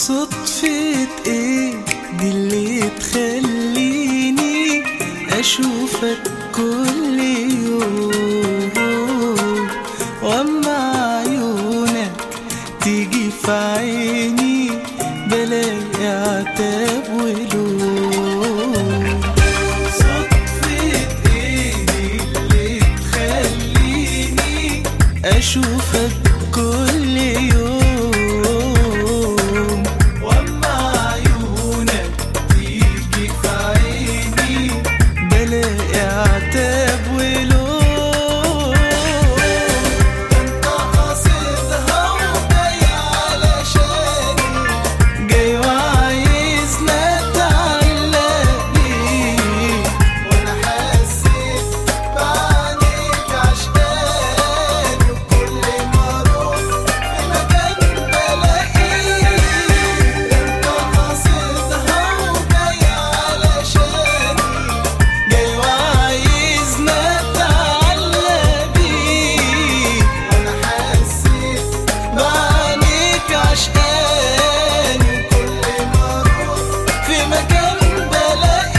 صدفة ايه دي اللي تخليني اشوفك كل يوم واما عيونك تيجي في عيني بلاقي عتاب ولوم صدفة ايه دي اللي تخليني اشوفك كل يوم واما عيونك تيجي في عيني بلاقي عتاب ولوم انت قاصدها وجاي علشاني جاي وعايزنا اتعلق بيك وانا حسيت بعينيك عشقاني وكل ما اروح في مكان بلاقيك انت قاصدها وجاي علشاني جاي وعايزنا اتعلق بيك وانا حسيت بعينيك عشقاني وكل ما اروح في مكان بلاقيك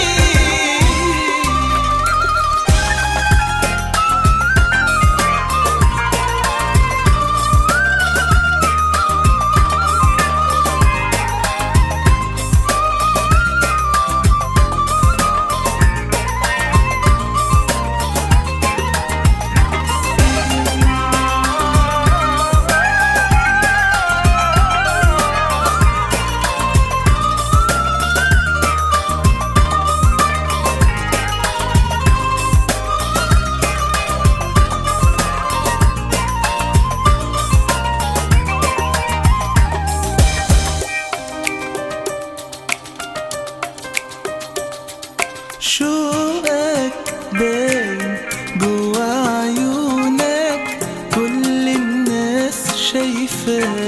شوقك باين جوا عيونك كل الناس شايفاك